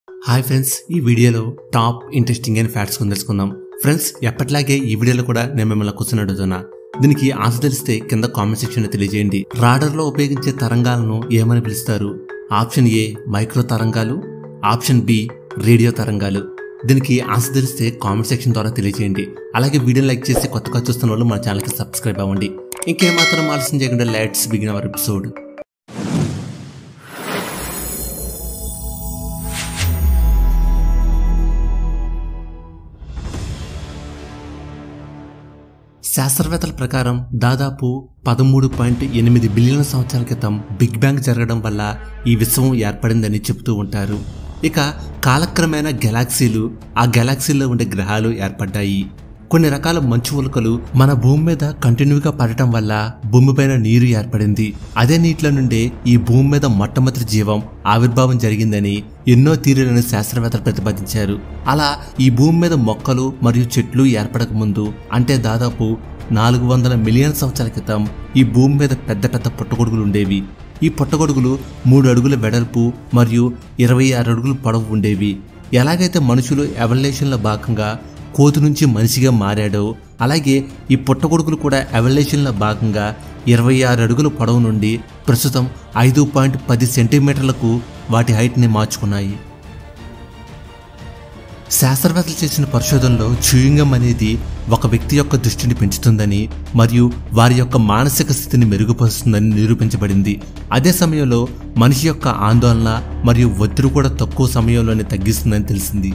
hi friends ఈ వీడియోలో top interesting అయిన ఫ్యాక్ట్స్ కొని తెలుసుకుందాం ఫ్రెండ్స్ ఎప్పటిలాగే ఈ వీడియోలో కూడా నేను మిమ్మల్ని కూర్చొని అడుగుతున్నా దీనికి ఆన్సర్ తెలిస్తే కింద కామెంట్ సెక్షన్ లో తెలియజేయండి రాడర్లో ఉపయోగించే తరంగాలను ఏమని పిలుస్తారు ఆప్షన్ ఏ మైక్రో తరంగాలు ఆప్షన్ బి రేడియో తరంగాలు దీనికి ఆన్సర్ తెలిస్తే కామెంట్ సెక్షన్ ద్వారా తెలియజేయండి అలాగే వీడియో లైక్ చేసి కొత్తగా చూస్తున్న వాళ్ళు మన ఛానల్కి సబ్స్క్రైబ్ అవ్వండి ఇంకేమాత్రం ఆలస్యం చేయకుండా లైట్స్ బిగిన్ అవర్ ఎపిసోడ్ శాస్త్రవేత్తల ప్రకారం దాదాపు పదమూడు పాయింట్ ఎనిమిది బిలియన్ల సంవత్సరాల క్రితం బిగ్ బ్యాంగ్ జరగడం వల్ల ఈ విశ్వం ఏర్పడిందని చెబుతూ ఉంటారు ఇక కాలక్రమేణా గెలాక్సీలు ఆ గెలాక్సీల్లో ఉండే గ్రహాలు ఏర్పడ్డాయి కొన్ని రకాల మంచు ఉల్కలు మన భూమి మీద కంటిన్యూగా పడటం వల్ల భూమిపైన నీరు ఏర్పడింది అదే నీటిలో నుండే ఈ భూమి మీద మొట్టమొదటి జీవం ఆవిర్భావం జరిగిందని ఎన్నో థీరీలను శాస్త్రవేత్తలు ప్రతిపాదించారు అలా ఈ భూమి మీద మొక్కలు మరియు చెట్లు ఏర్పడక ముందు అంటే దాదాపు నాలుగు వందల మిలియన్ సంవత్సరాల క్రితం ఈ భూమి మీద పెద్ద పెద్ద పుట్టగొడుగులు ఉండేవి ఈ పుట్టగొడుగులు మూడు అడుగుల వెడల్పు మరియు ఇరవై ఆరు అడుగులు పొడవు ఉండేవి ఎలాగైతే మనుషులు ఎవల్యూషన్లో భాగంగా కోతి నుంచి మనిషిగా మారాడో అలాగే ఈ పుట్టగొడుగులు కూడా ఎవల్యూషన్లో భాగంగా ఇరవై ఆరు అడుగుల పొడవు నుండి ప్రస్తుతం ఐదు పాయింట్ పది సెంటీమీటర్లకు వాటి హైట్ని మార్చుకున్నాయి శాస్త్రవేత్తలు చేసిన పరిశోధనలో చూయింగం అనేది ఒక వ్యక్తి యొక్క దృష్టిని పెంచుతుందని మరియు వారి యొక్క మానసిక స్థితిని మెరుగుపరుస్తుందని నిరూపించబడింది అదే సమయంలో మనిషి యొక్క ఆందోళన మరియు ఒత్తిడి కూడా తక్కువ సమయంలోనే తగ్గిస్తుందని తెలిసింది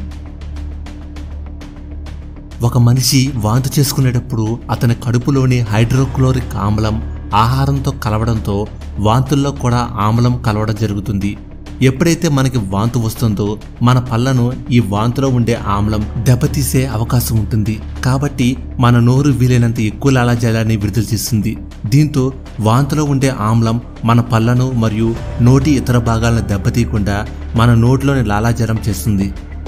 ఒక మనిషి వాంతు చేసుకునేటప్పుడు అతని కడుపులోని హైడ్రోక్లోరిక్ ఆమ్లం ఆహారంతో కలవడంతో వాంతుల్లో కూడా ఆమ్లం కలవడం జరుగుతుంది ఎప్పుడైతే మనకి వాంతు వస్తుందో మన పళ్ళను ఈ వాంతులో ఉండే ఆమ్లం దెబ్బతీసే అవకాశం ఉంటుంది కాబట్టి మన నోరు వీలైనంత ఎక్కువ లాలాజలాన్ని విడుదల చేస్తుంది దీంతో వాంతులో ఉండే ఆమ్లం మన పళ్ళను మరియు నోటి ఇతర భాగాలను దెబ్బతీయకుండా మన నోటిలోని లాలాజలం చేస్తుంది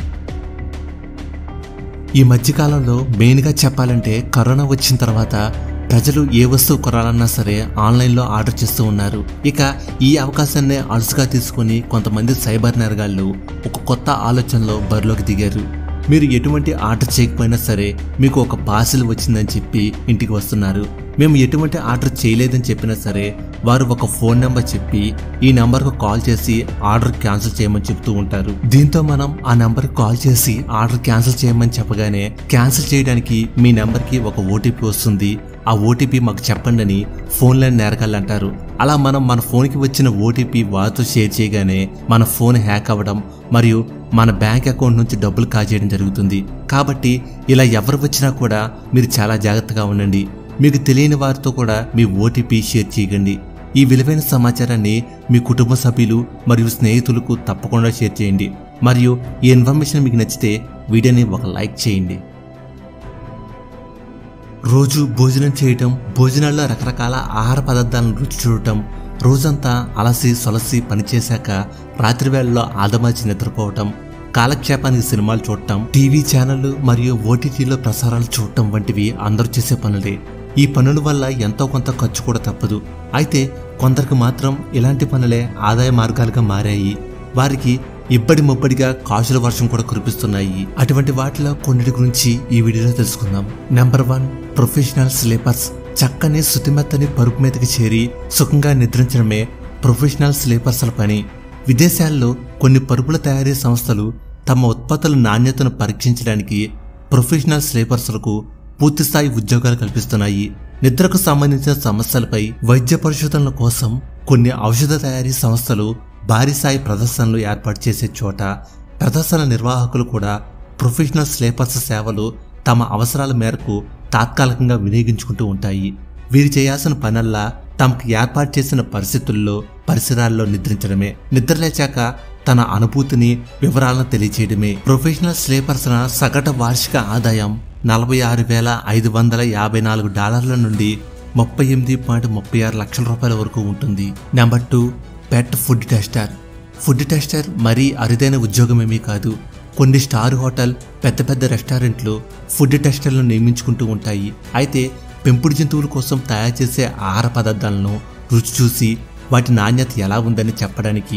ఈ మధ్యకాలంలో మెయిన్గా చెప్పాలంటే కరోనా వచ్చిన తర్వాత ప్రజలు ఏ వస్తువు కొనాలన్నా సరే ఆన్లైన్లో ఆర్డర్ చేస్తూ ఉన్నారు ఇక ఈ అవకాశాన్ని అరుసుగా తీసుకుని కొంతమంది సైబర్ నేరగాళ్ళు ఒక కొత్త ఆలోచనలో బరిలోకి దిగారు మీరు ఎటువంటి ఆర్డర్ చేయకపోయినా సరే మీకు ఒక పార్సిల్ వచ్చిందని చెప్పి ఇంటికి వస్తున్నారు మేము ఎటువంటి ఆర్డర్ చేయలేదని చెప్పినా సరే వారు ఒక ఫోన్ నెంబర్ చెప్పి ఈ నెంబర్కు కాల్ చేసి ఆర్డర్ క్యాన్సిల్ చేయమని చెప్తూ ఉంటారు దీంతో మనం ఆ నెంబర్కి కాల్ చేసి ఆర్డర్ క్యాన్సిల్ చేయమని చెప్పగానే క్యాన్సిల్ చేయడానికి మీ నెంబర్కి ఒక ఓటీపీ వస్తుంది ఆ ఓటీపీ మాకు చెప్పండి అని ఫోన్లో నేరగాళ్ళు అంటారు అలా మనం మన ఫోన్కి వచ్చిన ఓటీపీ వారితో షేర్ చేయగానే మన ఫోన్ హ్యాక్ అవ్వడం మరియు మన బ్యాంక్ అకౌంట్ నుంచి డబ్బులు కాజేయడం జరుగుతుంది కాబట్టి ఇలా ఎవరు వచ్చినా కూడా మీరు చాలా జాగ్రత్తగా ఉండండి మీకు తెలియని వారితో కూడా మీ ఓటీపీ షేర్ చేయకండి ఈ విలువైన సమాచారాన్ని మీ కుటుంబ సభ్యులు మరియు స్నేహితులకు తప్పకుండా షేర్ చేయండి మరియు ఈ ఇన్ఫర్మేషన్ మీకు నచ్చితే వీడియోని ఒక లైక్ చేయండి రోజు భోజనం చేయటం భోజనాల్లో రకరకాల ఆహార పదార్థాలను రుచి చూడటం రోజంతా అలసి సొలసి పనిచేశాక రాత్రి వేళల్లో ఆదమాచి నిద్రపోవటం కాలక్షేపానికి సినిమాలు చూడటం టీవీ ఛానళ్లు మరియు ఓటీటీలో ప్రసారాలు చూడటం వంటివి అందరూ చేసే పనులే ఈ పనుల వల్ల ఎంతో కొంత ఖర్చు కూడా తప్పదు అయితే కొందరికి మాత్రం ఇలాంటి పనులే ఆదాయ మార్గాలుగా మారాయి వారికి ఇబ్బడి ముబ్బడిగా కాసుల వర్షం కూడా కురిపిస్తున్నాయి అటువంటి వాటిలో కొన్నిటి గురించి ఈ వీడియోలో తెలుసుకుందాం నెంబర్ వన్ ప్రొఫెషనల్ స్లీపర్స్ చక్కని శుతిమెత్తని పరుపు మీదకి చేరి సుఖంగా నిద్రించడమే ప్రొఫెషనల్ స్లీపర్స్ల పని విదేశాల్లో కొన్ని పరుపుల తయారీ సంస్థలు తమ ఉత్పత్తుల నాణ్యతను పరీక్షించడానికి ప్రొఫెషనల్ స్లీపర్స్లకు పూర్తిస్థాయి ఉద్యోగాలు కల్పిస్తున్నాయి నిద్రకు సంబంధించిన సమస్యలపై వైద్య పరిశోధనల కోసం కొన్ని ఔషధ తయారీ సంస్థలు భారీ స్థాయి ప్రదర్శనలు ఏర్పాటు చేసే చోట ప్రదర్శన నిర్వాహకులు కూడా ప్రొఫెషనల్ స్లీపర్స్ సేవలు తమ అవసరాల మేరకు తాత్కాలికంగా వినియోగించుకుంటూ ఉంటాయి వీరు చేయాల్సిన పనల్లా తమకు ఏర్పాటు చేసిన పరిస్థితుల్లో పరిసరాల్లో నిద్రించడమే నిద్రలేచాక తన అనుభూతిని వివరాలను తెలియచేయడమే ప్రొఫెషనల్ స్లీపర్స్న సగటు వార్షిక ఆదాయం నలభై ఆరు వేల ఐదు వందల యాభై నాలుగు డాలర్ల నుండి ముప్పై ఎనిమిది పాయింట్ ముప్పై ఆరు లక్షల రూపాయల వరకు ఉంటుంది number two pet food tester food tester మరీ అరుదైన ఉద్యోగమేమీ కాదు కొన్ని స్టార్ హోటల్ పెద్ద పెద్ద రెస్టారెంట్లు ఫుడ్ టెస్టర్లను నియమించుకుంటూ ఉంటాయి అయితే పెంపుడు జంతువుల కోసం తయారు చేసే ఆహార పదార్థాలను రుచి చూసి వాటి నాణ్యత ఎలా ఉందని చెప్పడానికి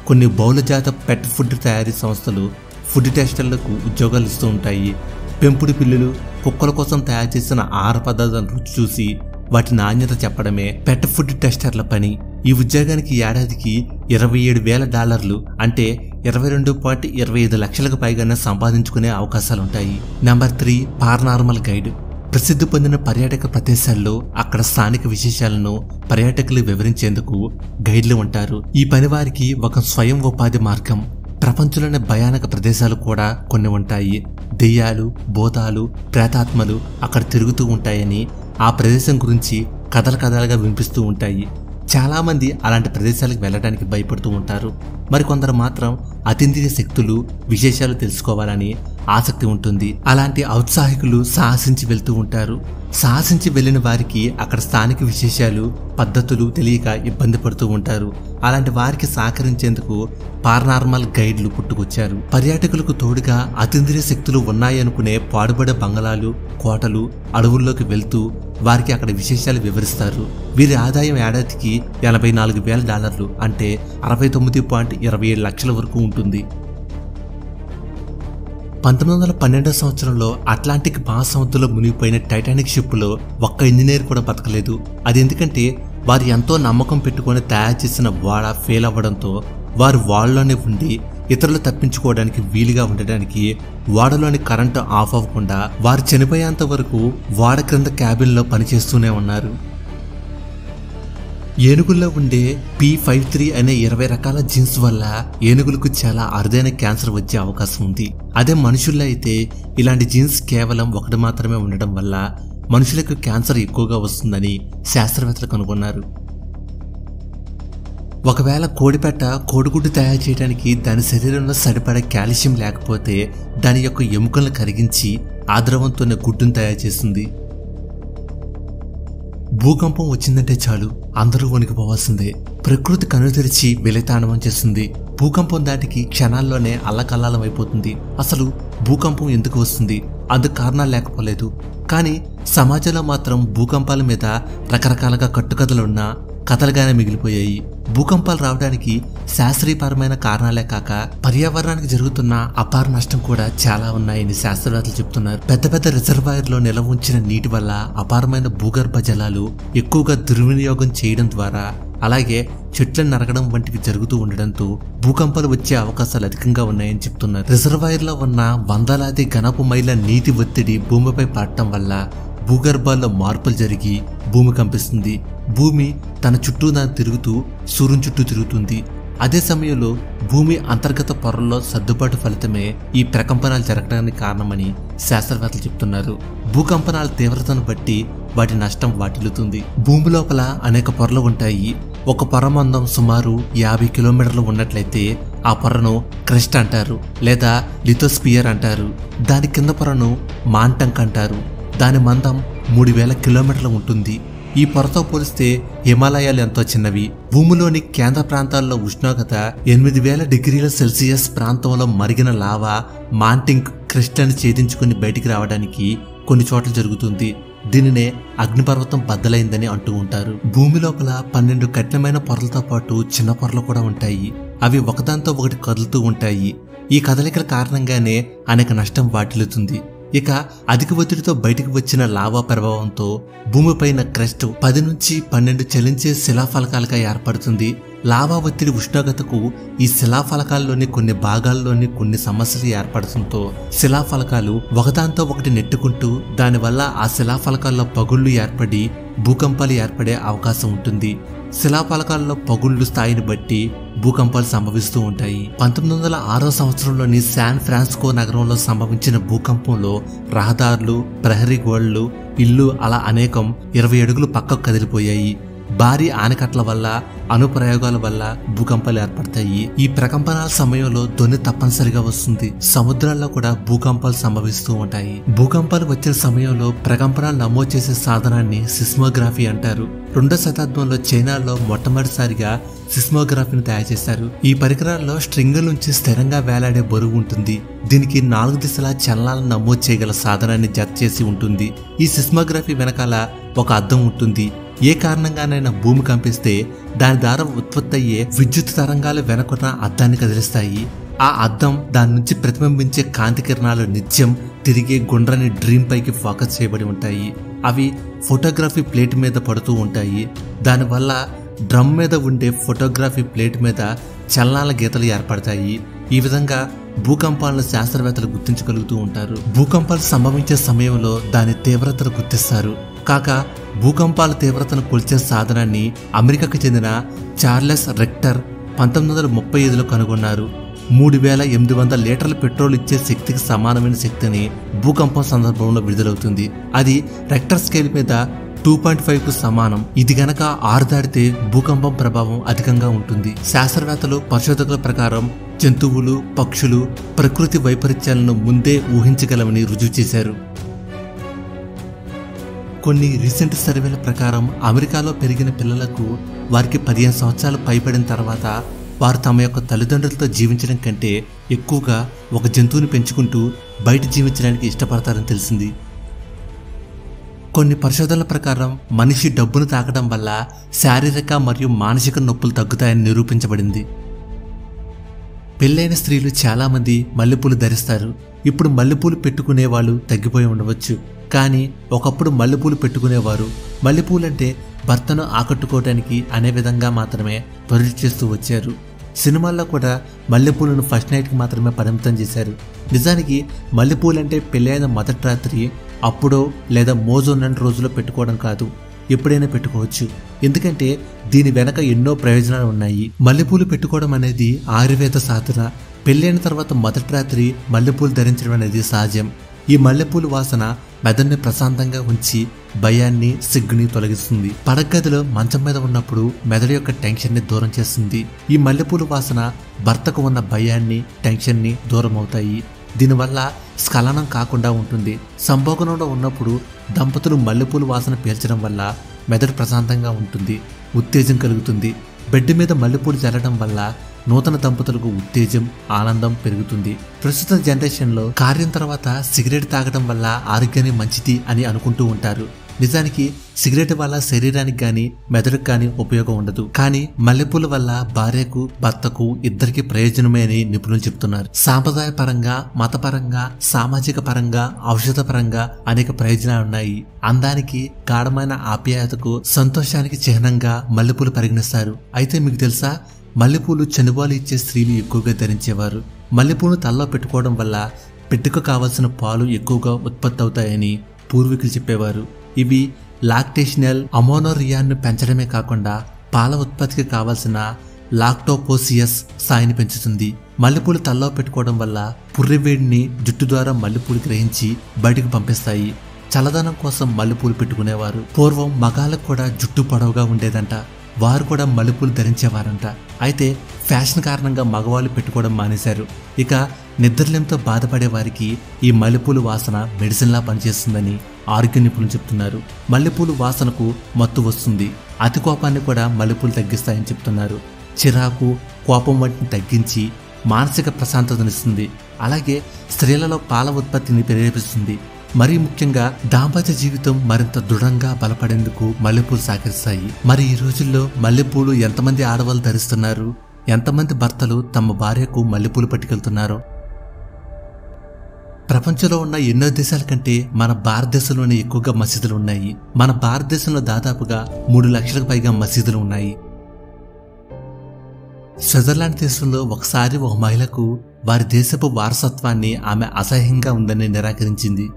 కొన్ని బహుళజాత పెట్ ఫుడ్ తయారీ సంస్థలు ఫుడ్ టెస్టర్లకు ఉద్యోగాలు ఇస్తూ ఉంటాయి పెంపుడు పిల్లులు కుక్కల కోసం తయారు చేసిన ఆహార పదార్థాలను రుచి చూసి వాటి నాణ్యత చెప్పడమే పెట్ ఫుడ్ టెస్టర్ల పని ఈ ఉద్యోగానికి ఏడాదికి ఇరవై ఏడు వేల డాలర్లు అంటే ఇరవై రెండు పాయింట్ ఇరవై ఐదు లక్షలకు పైగానే సంపాదించుకునే అవకాశాలుంటాయి నెంబర్ త్రీ పారనార్మల్ గైడ్ ప్రసిద్ధి పొందిన పర్యాటక ప్రదేశాల్లో అక్కడ స్థానిక విశేషాలను పర్యాటకులు వివరించేందుకు గైడ్లు ఉంటారు ఈ పని వారికి ఒక స్వయం ఉపాధి మార్గం ప్రపంచంలోని భయానక ప్రదేశాలు కూడా కొన్ని ఉంటాయి దెయ్యాలు భూతాలు ప్రేతాత్మలు అక్కడ తిరుగుతూ ఉంటాయని ఆ ప్రదేశం గురించి కథలు కథలుగా వినిపిస్తూ ఉంటాయి చాలామంది అలాంటి ప్రదేశాలకు వెళ్ళడానికి భయపడుతూ ఉంటారు మరికొందరు మాత్రం అతీంద్రియ శక్తులు విశేషాలు తెలుసుకోవాలని ఆసక్తి ఉంటుంది అలాంటి ఔత్సాహికులు సాహసించి వెళ్తూ ఉంటారు సాహసించి వెళ్ళిన వారికి అక్కడ స్థానిక విశేషాలు పద్ధతులు తెలియక ఇబ్బంది పడుతూ ఉంటారు అలాంటి వారికి సహకరించేందుకు పారనార్మల్ గైడ్లు పుట్టుకొచ్చారు పర్యాటకులకు తోడుగా అతీంద్రియ శక్తులు ఉన్నాయనుకునే పాడుబడే బంగళాలు కోటలు అడవుల్లోకి వెళ్తూ వారికి అక్కడ విశేషాలు వివరిస్తారు వీరి ఆదాయం ఏడాదికి ఎనభై నాలుగు వేల డాలర్లు అంటే అరవై తొమ్మిది పాయింట్ ఇరవై ఏడు లక్షల వరకు ఉంటుంది పంతొమ్మిది వందల పన్నెండో సంవత్సరంలో అట్లాంటిక్ మహాసముద్రంలో మునిగిపోయిన టైటానిక్ షిప్లో ఒక్క ఇంజనీర్ కూడా బతకలేదు అది ఎందుకంటే వారు ఎంతో నమ్మకం పెట్టుకొని తయారు చేసిన వాడ ఫెయిల్ అవ్వడంతో వారు వాడలోనే ఉండి ఇతరులు తప్పించుకోవడానికి వీలుగా ఉండడానికి వాడలోని కరెంటు ఆఫ్ అవ్వకుండా వారు చనిపోయేంత వరకు వాడ క్రింద క్యాబిన్లో పనిచేస్తూనే ఉన్నారు ఏనుగుల్లో ఉండే పి ఫైవ్ త్రీ అనే ఇరవై రకాల జీన్స్ వల్ల ఏనుగులకు చాలా అరుదైన క్యాన్సర్ వచ్చే అవకాశం ఉంది అదే మనుషుల్లో అయితే ఇలాంటి జీన్స్ కేవలం ఒకటి మాత్రమే ఉండడం వల్ల మనుషులకు క్యాన్సర్ ఎక్కువగా వస్తుందని శాస్త్రవేత్తలు కనుగొన్నారు ఒకవేళ కోడిపెట్ట కోడిగుడ్డు తయారు చేయడానికి దాని శరీరంలో సరిపడే కాల్షియం లేకపోతే దాని యొక్క ఎముకలను కరిగించి ఆ ద్రవంతోనే గుడ్డును తయారు చేస్తుంది భూకంపం వచ్చిందంటే చాలు అందరూ వణికిపోవాల్సిందే ప్రకృతి కను తెరిచి వెలితాండవం చేస్తుంది భూకంపం దాటికి క్షణాల్లోనే అల్లకల్లాలం అయిపోతుంది అసలు భూకంపం ఎందుకు వస్తుంది అందుకు కారణాలు లేకపోలేదు కానీ సమాజంలో మాత్రం భూకంపాల మీద రకరకాలుగా కట్టుకథలున్నా కథలుగానే మిగిలిపోయాయి భూకంపాలు రావడానికి శాస్త్రీయపరమైన కారణాలే కాక పర్యావరణానికి జరుగుతున్న అపార నష్టం కూడా చాలా ఉన్నాయని శాస్త్రవేత్తలు చెబుతున్నారు పెద్ద పెద్ద రిజర్వాయర్లో నిల్వ ఉంచిన నీటి వల్ల అపారమైన భూగర్భ జలాలు ఎక్కువగా దుర్వినియోగం చేయడం ద్వారా అలాగే చెట్లను నరకడం వంటివి జరుగుతూ ఉండడంతో భూకంపాలు వచ్చే అవకాశాలు అధికంగా ఉన్నాయని చెప్తున్నారు రిజర్వాయర్లో ఉన్న వందలాది ఘనపు మైళ్ళ నీటి ఒత్తిడి భూమిపై పడటం వల్ల భూగర్భాల్లో మార్పులు జరిగి భూమి కంపిస్తుంది భూమి తన చుట్టూ దాన్ని తిరుగుతూ సూర్యుని చుట్టూ తిరుగుతుంది అదే సమయంలో భూమి అంతర్గత పొరల్లో సర్దుబాటు ఫలితమే ఈ ప్రకంపనాలు జరగడానికి కారణమని శాస్త్రవేత్తలు చెప్తున్నారు భూకంపనాల తీవ్రతను బట్టి వాటి నష్టం వాటిల్లుతుంది భూమి లోపల అనేక పొరలు ఉంటాయి ఒక పొర మందం సుమారు యాభై కిలోమీటర్లు ఉన్నట్లయితే ఆ పొరను క్రెస్ట్ అంటారు లేదా లిథోస్పియర్ అంటారు దాని కింద పొరను మాంటంక్ అంటారు దాని మందం మూడు వేల కిలోమీటర్లు ఉంటుంది ఈ పొరతో పోలిస్తే హిమాలయాలు ఎంతో చిన్నవి భూమిలోని కేంద్ర ప్రాంతాల్లో ఉష్ణోగ్రత ఎనిమిది వేల డిగ్రీల సెల్సియస్ ప్రాంతంలో మరిగిన లావా మాంటింగ్ క్రిస్టల్ని ఛేదించుకుని బయటికి రావడానికి కొన్ని చోట్ల జరుగుతుంది దీనినే అగ్నిపర్వతం బద్దలైందని అంటూ ఉంటారు భూమి లోపల పన్నెండు కఠినమైన పొరలతో పాటు చిన్న పొరలు కూడా ఉంటాయి అవి ఒకదాంతో ఒకటి కదులుతూ ఉంటాయి ఈ కదలికల కారణంగానే అనేక నష్టం వాటిల్లుతుంది ఇక అధిక ఒత్తిడితో బయటకు వచ్చిన లావా ప్రభావంతో భూమిపైన క్రెస్ట్ పది నుంచి పన్నెండు చలించే శిలాఫలకాలుగా ఏర్పడుతుంది లావా ఒత్తిడి ఉష్ణోగ్రతకు ఈ శిలాఫలకాల్లోని కొన్ని భాగాల్లోని కొన్ని సమస్యలు ఏర్పడటంతో శిలాఫలకాలు ఒకదాంతో ఒకటి నెట్టుకుంటూ దానివల్ల ఆ శిలాఫలకాల్లో పగుళ్లు ఏర్పడి భూకంపాలు ఏర్పడే అవకాశం ఉంటుంది శిలాఫలకాల్లో పగుళ్ళు స్థాయిని బట్టి భూకంపాలు సంభవిస్తూ ఉంటాయి పంతొమ్మిది వందల ఆరో సంవత్సరంలోని శాన్ ఫ్రాన్సిస్కో నగరంలో సంభవించిన భూకంపంలో రహదారులు ప్రహరీ గోడలు ఇల్లు అలా అనేకం ఇరవై అడుగులు పక్కకు కదిలిపోయాయి భారీ ఆనకట్ల వల్ల అనుప్రయోగాల వల్ల భూకంపాలు ఏర్పడతాయి ఈ ప్రకంపనాల సమయంలో ధ్వని తప్పనిసరిగా వస్తుంది సముద్రాల్లో కూడా భూకంపాలు సంభవిస్తూ ఉంటాయి భూకంపాలు వచ్చిన సమయంలో ప్రకంపనాలు నమోదు చేసే సాధనాన్ని సిస్మోగ్రఫీ అంటారు రెండో శతాబ్దంలో చైనాలో మొట్టమొదటిసారిగా సిస్మోగ్రఫీని తయారు చేశారు ఈ పరికరాల్లో స్ట్రింగుల నుంచి స్థిరంగా వేలాడే బరువు ఉంటుంది దీనికి నాలుగు దిశలా చలనాలను నమోదు చేయగల సాధనాన్ని జత చేసి ఉంటుంది ఈ సిస్మోగ్రఫీ వెనకాల ఒక అద్దం ఉంటుంది ఏ కారణంగానైనా భూమి కంపిస్తే దాని ద్వారా ఉత్పత్తి అయ్యే విద్యుత్ తరంగాలు వెనకున్న అద్దాన్ని కదిలిస్తాయి ఆ అద్దం దాని నుంచి ప్రతిబింబించే కాంతి కిరణాలు నిత్యం తిరిగే గుండ్రని డ్రీమ్ పైకి ఫోకస్ చేయబడి ఉంటాయి అవి ఫోటోగ్రఫీ ప్లేట్ మీద పడుతూ ఉంటాయి దానివల్ల డ్రమ్ మీద ఉండే ఫోటోగ్రఫీ ప్లేట్ మీద చలనాల గీతలు ఏర్పడతాయి ఈ విధంగా భూకంపాలను శాస్త్రవేత్తలు గుర్తించగలుగుతూ ఉంటారు భూకంపాలు సంభవించే సమయంలో దాని తీవ్రతను గుర్తిస్తారు కాక భూకంపాల తీవ్రతను కొలిచే సాధనాన్ని అమెరికాకు చెందిన చార్లెస్ రెక్టర్ పంతొమ్మిది వందల ముప్పై ఐదులో కనుగొన్నారు మూడు వేల ఎనిమిది వందల లీటర్ల పెట్రోల్ ఇచ్చే శక్తికి సమానమైన శక్తిని భూకంపం సందర్భంలో విడుదలవుతుంది అది రెక్టర్ స్కేల్ మీద టూ పాయింట్ ఫైవ్ కు సమానం ఇది గనక ఆరు దాటితే భూకంపం ప్రభావం అధికంగా ఉంటుంది శాస్త్రవేత్తలు పరిశోధకుల ప్రకారం జంతువులు పక్షులు ప్రకృతి వైపరీత్యాలను ముందే ఊహించగలమని రుజువు చేశారు కొన్ని రీసెంట్ సర్వేల ప్రకారం అమెరికాలో పెరిగిన పిల్లలకు వారికి పదిహేను సంవత్సరాలు పైబడిన తర్వాత వారు తమ యొక్క తల్లిదండ్రులతో జీవించడం కంటే ఎక్కువగా ఒక జంతువుని పెంచుకుంటూ బయట జీవించడానికి ఇష్టపడతారని తెలిసింది కొన్ని పరిశోధనల ప్రకారం మనిషి డబ్బును తాకడం వల్ల శారీరక మరియు మానసిక నొప్పులు తగ్గుతాయని నిరూపించబడింది పెళ్ళైన స్త్రీలు చాలామంది మల్లెపూలు ధరిస్తారు ఇప్పుడు మల్లెపూలు పెట్టుకునే వాళ్ళు తగ్గిపోయి ఉండవచ్చు కానీ ఒకప్పుడు మల్లెపూలు పెట్టుకునేవారు మల్లెపూలంటే భర్తను ఆకట్టుకోవడానికి అనే విధంగా మాత్రమే ప్రొజెక్ట్ చేస్తూ వచ్చారు సినిమాల్లో కూడా మల్లెపూలను ఫస్ట్ నైట్కి మాత్రమే పరిమితం చేశారు నిజానికి మల్లెపూలంటే పెళ్ళైన మొదటి రాత్రి అప్పుడో లేదా మోజు ఉన్న రోజుల్లో పెట్టుకోవడం కాదు ఎప్పుడైనా పెట్టుకోవచ్చు ఎందుకంటే దీని వెనక ఎన్నో ప్రయోజనాలు ఉన్నాయి మల్లెపూలు పెట్టుకోవడం అనేది ఆయుర్వేద సాధన పెళ్ళైన తర్వాత మొదటి రాత్రి మల్లెపూలు ధరించడం అనేది సహజం ఈ మల్లెపూలు వాసన మెదడుని ప్రశాంతంగా ఉంచి భయాన్ని సిగ్గుని తొలగిస్తుంది పడగదిలో మంచం మీద ఉన్నప్పుడు మెదడు యొక్క టెన్షన్ ని దూరం చేస్తుంది ఈ మల్లెపూలు వాసన భర్తకు ఉన్న భయాన్ని టెన్షన్ ని దూరం అవుతాయి దీనివల్ల స్ఖలనం కాకుండా ఉంటుంది సంభోగంలో ఉన్నప్పుడు దంపతులు మల్లెపూలు వాసన పీల్చడం వల్ల మెదడు ప్రశాంతంగా ఉంటుంది ఉత్తేజం కలుగుతుంది బెడ్ మీద మల్లెపూలు చల్లడం వల్ల నూతన దంపతులకు ఉత్తేజం ఆనందం పెరుగుతుంది ప్రస్తుత జనరేషన్లో కార్యం తర్వాత సిగరెట్ తాగడం వల్ల ఆరోగ్యానికి మంచిది అని అనుకుంటూ ఉంటారు నిజానికి సిగరెట్ వల్ల శరీరానికి గాని మెదడుకు గాని ఉపయోగం ఉండదు కానీ మల్లెపూల వల్ల భార్యకు భర్తకు ఇద్దరికి ప్రయోజనమే అని నిపుణులు చెప్తున్నారు సాంప్రదాయ పరంగా మతపరంగా సామాజిక పరంగా ఔషధ పరంగా అనేక ప్రయోజనాలు ఉన్నాయి అందానికి గాఢమైన ఆప్యాయతకు సంతోషానికి చిహ్నంగా మల్లెపూలు పరిగణిస్తారు అయితే మీకు తెలుసా మల్లెపూలు చనుబాలు ఇచ్చే స్త్రీలు ఎక్కువగా ధరించేవారు మల్లెపూలు తల్లో పెట్టుకోవడం వల్ల బిడ్డకు కావలసిన పాలు ఎక్కువగా ఉత్పత్తి అవుతాయని పూర్వీకులు చెప్పేవారు ఇవి లాక్టేషనల్ అమోనోరియాన్ని పెంచడమే కాకుండా పాల ఉత్పత్తికి కావలసిన లాక్టోపోసియస్ స్థాయిని పెంచుతుంది మల్లెపూలు తల్లో పెట్టుకోవడం వల్ల పుర్రెవేడిని జుట్టు ద్వారా మల్లెపూలు గ్రహించి బయటకు పంపిస్తాయి చల్లదనం కోసం మల్లెపూలు పెట్టుకునేవారు పూర్వం మగాళ్ళకు కూడా జుట్టు పొడవుగా ఉండేదంట వారు కూడా మల్లెపూలు ధరించేవారంట అయితే ఫ్యాషన్ కారణంగా మగవాళ్ళు పెట్టుకోవడం మానేశారు ఇక నిద్రలేంతో బాధపడే వారికి ఈ మల్లెపూలు వాసన మెడిసిన్లా పనిచేస్తుందని ఆరోగ్య నిపుణులు చెప్తున్నారు మల్లెపూలు వాసనకు మత్తు వస్తుంది అతి కోపాన్ని కూడా మల్లెపూలు తగ్గిస్తాయని చెప్తున్నారు చిరాకు కోపం వంటిని తగ్గించి మానసిక ప్రశాంతతనిస్తుంది అలాగే స్త్రీలలో పాల ఉత్పత్తిని ప్రేరేపిస్తుంది మరీ ముఖ్యంగా దాంపత్య జీవితం మరింత దృఢంగా బలపడేందుకు మల్లెపూలు సహకరిస్తాయి మరి ఈ రోజుల్లో మల్లెపూలు ఎంతమంది ఆడవాళ్ళు ధరిస్తున్నారు ఎంతమంది భర్తలు తమ భార్యకు మల్లెపూలు పట్టుకెళ్తున్నారో ప్రపంచంలో ఉన్న ఎన్నో దేశాల కంటే మన భారతదేశంలోనే ఎక్కువగా మసీదులు ఉన్నాయి మన భారతదేశంలో దాదాపుగా మూడు లక్షలకు పైగా మసీదులు ఉన్నాయి స్విట్జర్లాండ్ దేశంలో ఒకసారి ఒక మహిళకు వారి దేశపు వారసత్వాన్ని ఆమె అసహ్యంగా ఉందని నిరాకరించింది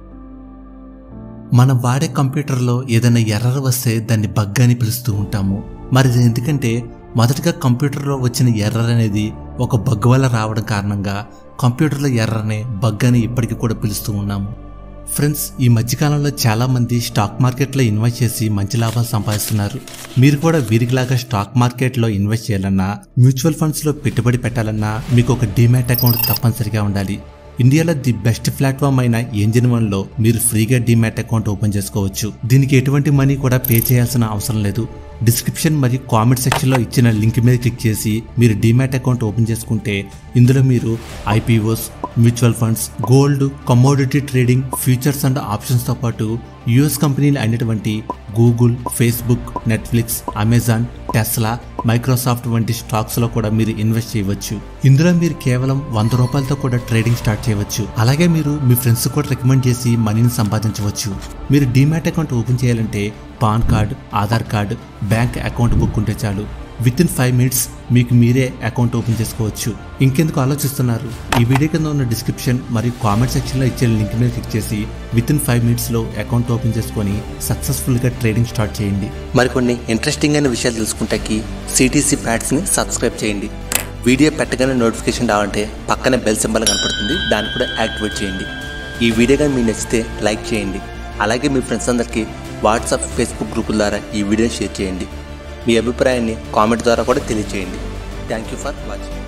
మనం వాడే కంప్యూటర్లో ఏదైనా ఎర్రర్ వస్తే దాన్ని బగ్ అని పిలుస్తూ ఉంటాము మరి ఇది ఎందుకంటే మొదటగా కంప్యూటర్లో వచ్చిన ఎర్రర్ అనేది ఒక బగ్ వల్ల రావడం కారణంగా కంప్యూటర్లో ఎర్రర్ని బగ్ అని ఇప్పటికీ కూడా పిలుస్తూ ఉన్నాము ఫ్రెండ్స్ ఈ మధ్యకాలంలో చాలా మంది స్టాక్ మార్కెట్లో ఇన్వెస్ట్ చేసి మంచి లాభాలు సంపాదిస్తున్నారు మీరు కూడా వీరికిలాగా స్టాక్ మార్కెట్లో ఇన్వెస్ట్ చేయాలన్నా మ్యూచువల్ ఫండ్స్లో పెట్టుబడి పెట్టాలన్నా మీకు ఒక డిమాట్ అకౌంట్ తప్పనిసరిగా ఉండాలి ఇండియాలో ది బెస్ట్ ప్లాట్ఫామ్ అయిన ఎంజిన్ వన్ లో మీరు ఫ్రీగా డిమాట్ అకౌంట్ ఓపెన్ చేసుకోవచ్చు దీనికి ఎటువంటి మనీ కూడా పే చేయాల్సిన అవసరం లేదు డిస్క్రిప్షన్ మరియు కామెంట్ సెక్షన్లో ఇచ్చిన లింక్ మీద క్లిక్ చేసి మీరు డిమాట్ అకౌంట్ ఓపెన్ చేసుకుంటే ఇందులో మీరు IPOs mutual funds gold commodity trading futures and ఆప్షన్స్తో పాటు యుఎస్ కంపెనీలు అయినటువంటి Google Facebook Netflix Amazon Tesla Microsoft వంటి స్టాక్స్లో కూడా మీరు ఇన్వెస్ట్ చేయవచ్చు ఇందులో మీరు కేవలం వంద రూపాయలతో కూడా ట్రేడింగ్ స్టార్ట్ చేయవచ్చు అలాగే మీరు మీ ఫ్రెండ్స్ కూడా రికమెండ్ చేసి మనీని సంపాదించవచ్చు మీరు డిమాట్ అకౌంట్ ఓపెన్ చేయాలంటే PAN card Aadhaar card bank account book ఉంటే చాలు విత్ ఇన్ ఫైవ్ మినిట్స్ మీకు మీరే అకౌంట్ ఓపెన్ చేసుకోవచ్చు ఇంకెందుకు ఆలోచిస్తున్నారు ఈ వీడియో కింద ఉన్న డిస్క్రిప్షన్ మరియు కామెంట్ సెక్షన్లో ఇచ్చే లింక్ మీద క్లిక్ చేసి విత్ ఇన్ ఫైవ్ మినిట్స్లో అకౌంట్ ఓపెన్ చేసుకొని సక్సెస్ఫుల్గా ట్రేడింగ్ స్టార్ట్ చేయండి మరికొన్ని ఇంట్రెస్టింగ్ అయిన విషయాలు తెలుసుకుంటాకి సిటీసీ ప్యాడ్స్ని సబ్స్క్రైబ్ చేయండి వీడియో పెట్టగానే నోటిఫికేషన్ రావంటే పక్కనే బెల్ సింబల్ కనపడుతుంది దాన్ని కూడా యాక్టివేట్ చేయండి ఈ వీడియో కానీ మీకు నచ్చితే లైక్ చేయండి అలాగే మీ ఫ్రెండ్స్ అందరికీ వాట్సాప్ ఫేస్బుక్ గ్రూపుల ద్వారా ఈ వీడియోని షేర్ చేయండి మీ అభిప్రాయాన్ని కామెంట్ ద్వారా కూడా తెలియజేయండి థ్యాంక్ యూ ఫర్ వాచింగ్